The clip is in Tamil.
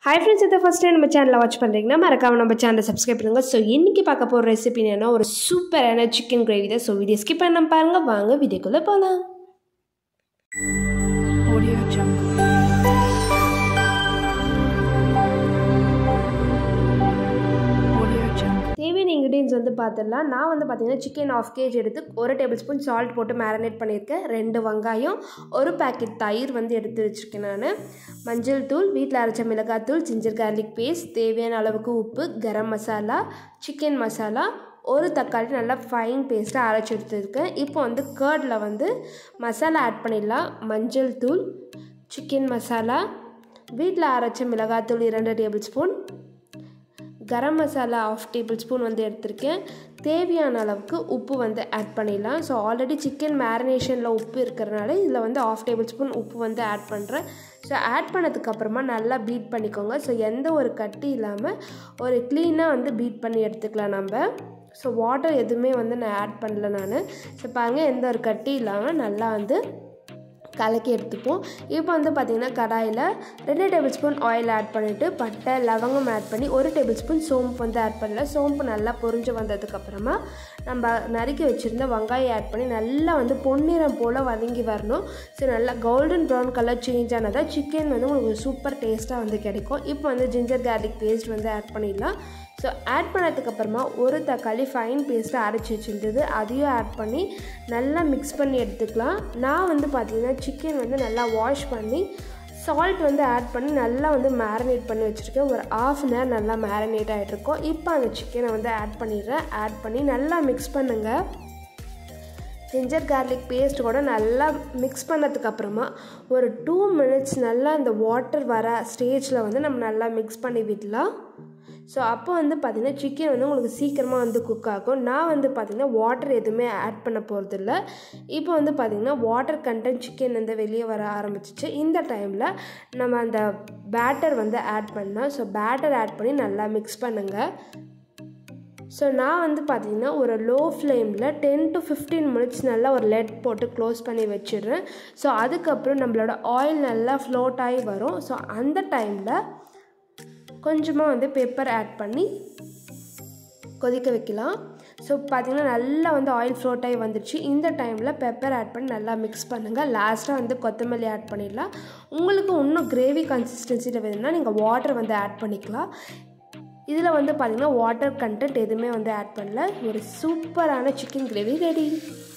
ஹாய் ஃப்ரெண்ட்ஸ் இதை ஃபஸ்ட் டைம் நம்ம சேனலை வாட்ச் பண்ணுறீங்கன்னா மறக்காம நம்ம சேனலை சப்ஸ்கிரைப் பண்ணுங்கள் ஸோ இன்றைக்கி பார்க்க போகிற ரெசிபி என்னன்னா ஒரு சூப்பரான சிக்கன் கிரேவி தான் ஸோ வீடியோ ஸ்கிப் பண்ண பாருங்கள் வாங்க வீடியோக்குள்ளே போகலாம் Audio Jungle. Audio Jungle. தேவையான இன்க்ரீடியன்ஸ் வந்து பார்த்துடலாம் நான் வந்து பார்த்தீங்கன்னா சிக்கன் ஆஃப் கேஜ் எடுத்து ஒரு டேபிள் ஸ்பூன் சால்ட் போட்டு மேரினேட் பண்ணியிருக்கேன் ரெண்டு வெங்காயம் ஒரு பேக்கெட் தயிர் வந்து எடுத்து வச்சுருக்கேன் நான் மஞ்சள் தூள் வீட்டில் அரைச்ச மிளகாத்தூள் ஜிஞ்சர் கார்லிக் பேஸ்ட் தேவையான அளவுக்கு உப்பு கரம் மசாலா சிக்கன் மசாலா ஒரு தக்காளி நல்லா ஃபைன் பேஸ்ட்டாக அரைச்சி எடுத்துருக்கேன் இப்போ வந்து கேர்டில் வந்து மசாலா ஆட் பண்ணிடலாம் மஞ்சள் தூள் சிக்கன் மசாலா வீட்டில் அரைச்ச மிளகாத்தூள் இரண்டு tablespoon garam masala half tablespoon வந்து எடுத்திருக்கேன் தேவையான அளவுக்கு உப்பு வந்து ஆட் பண்ணிடலாம் ஸோ ஆல்ரெடி சிக்கன் மேரினேஷனில் உப்பு இருக்கிறனால இதில் வந்து ஆஃப் டேபிள் ஸ்பூன் உப்பு வந்து ஆட் பண்ணுறேன் ஸோ ஆட் பண்ணதுக்கப்புறமா நல்லா பீட் பண்ணிக்கோங்க ஸோ எந்த ஒரு கட்டி இல்லாமல் ஒரு க்ளீனாக வந்து பீட் பண்ணி எடுத்துக்கலாம் நம்ம ஸோ வாட்டர் எதுவுமே வந்து நான் ஆட் பண்ணல நான் ஸோ பாருங்கள் எந்த ஒரு கட்டி இல்லாமல் நல்லா வந்து கலக்கி எடுத்துப்போம் இப்போ வந்து பார்த்திங்கன்னா கடாயில் ரெண்டு டேபிள் ஸ்பூன் ஆயில் ஆட் பண்ணிவிட்டு பட்டை லவங்கம் ஆட் பண்ணி ஒரு டேபிள் ஸ்பூன் சோம்பு வந்து ஆட் பண்ணல சோம்பு நல்லா பொரிஞ்சு வந்ததுக்கப்புறமா நம்ம நறுக்கி வச்சுருந்த வெங்காயம் ஆட் பண்ணி நல்லா வந்து பொன்னிறம் போல் வதங்கி வரணும் ஸோ நல்லா கோல்டன் ப்ரௌன் கலர் சேஞ்ச் ஆனதாக சிக்கன் வந்து உங்களுக்கு சூப்பர் டேஸ்ட்டாக வந்து கிடைக்கும் இப்போ வந்து ஜிஞ்சர் கார்லிக் பேஸ்ட் வந்து ஆட் பண்ணிடலாம் ஸோ ஆட் பண்ணதுக்கப்புறமா ஒரு தக்காளி ஃபைன் பேஸ்ட்டை அரைச்சி வச்சுருந்தது அதையும் ஆட் பண்ணி நல்லா மிக்ஸ் பண்ணி எடுத்துக்கலாம் நான் வந்து பார்த்திங்கன்னா சிக்கன் வந்து நல்லா வாஷ் பண்ணி சால்ட் வந்து ஆட் பண்ணி நல்லா வந்து மேரினேட் பண்ணி வச்சுருக்கேன் ஒரு ஆஃப் அன் ஹவர் நல்லா மேரினேட் ஆகிட்ருக்கோம் இப்போ அந்த சிக்கனை வந்து ஆட் பண்ணிடுறேன் ஆட் பண்ணி நல்லா மிக்ஸ் பண்ணுங்கள் ஜிஞ்சர் கார்லிக் பேஸ்ட் கூட நல்லா மிக்ஸ் பண்ணதுக்கப்புறமா ஒரு டூ மினிட்ஸ் நல்லா இந்த வாட்டர் வர ஸ்டேஜில் வந்து நம்ம நல்லா மிக்ஸ் பண்ணி விடலாம் ஸோ அப்போ வந்து பார்த்திங்கன்னா சிக்கன் வந்து உங்களுக்கு சீக்கிரமாக வந்து குக் ஆகும் நான் வந்து பார்த்திங்கன்னா வாட்டர் எதுவுமே ஆட் பண்ண போகிறதில்ல இப்போ வந்து பார்த்திங்கன்னா வாட்டர் கண்டென்ட் சிக்கன் வந்து வெளியே வர ஆரம்பிச்சிச்சு இந்த டைமில் நம்ம அந்த பேட்டர் வந்து ஆட் பண்ணோம் ஸோ பேட்டர் ஆட் பண்ணி நல்லா மிக்ஸ் பண்ணுங்கள் ஸோ நான் வந்து பார்த்திங்கன்னா ஒரு லோ ஃப்ளேமில் டென் டு ஃபிஃப்டீன் மினிட்ஸ் நல்லா ஒரு லெட் போட்டு க்ளோஸ் பண்ணி வச்சிடுறேன் ஸோ அதுக்கப்புறம் நம்மளோட ஆயில் நல்லா ஃப்ளோட் ஆகி வரும் ஸோ அந்த டைமில் கொஞ்சமாக வந்து பெப்பர் ஆட் பண்ணி கொதிக்க வைக்கலாம் ஸோ பார்த்திங்கன்னா நல்லா வந்து ஆயில் ஃப்ளோட் ஆகி வந்துடுச்சு இந்த டைமில் பெப்பர் ஆட் பண்ணி நல்லா மிக்ஸ் பண்ணுங்கள் லாஸ்ட்டாக வந்து கொத்தமல்லி ஆட் பண்ணிடலாம் உங்களுக்கு இன்னும் கிரேவி கன்சிஸ்டன்சியில் வேணும்னா நீங்கள் வாட்டர் வந்து ஆட் பண்ணிக்கலாம் இதில் வந்து பார்த்திங்கன்னா வாட்டர் கண்டென்ட் எதுவுமே வந்து ஆட் பண்ணல ஒரு சூப்பரான சிக்கன் கிரேவி ரெடி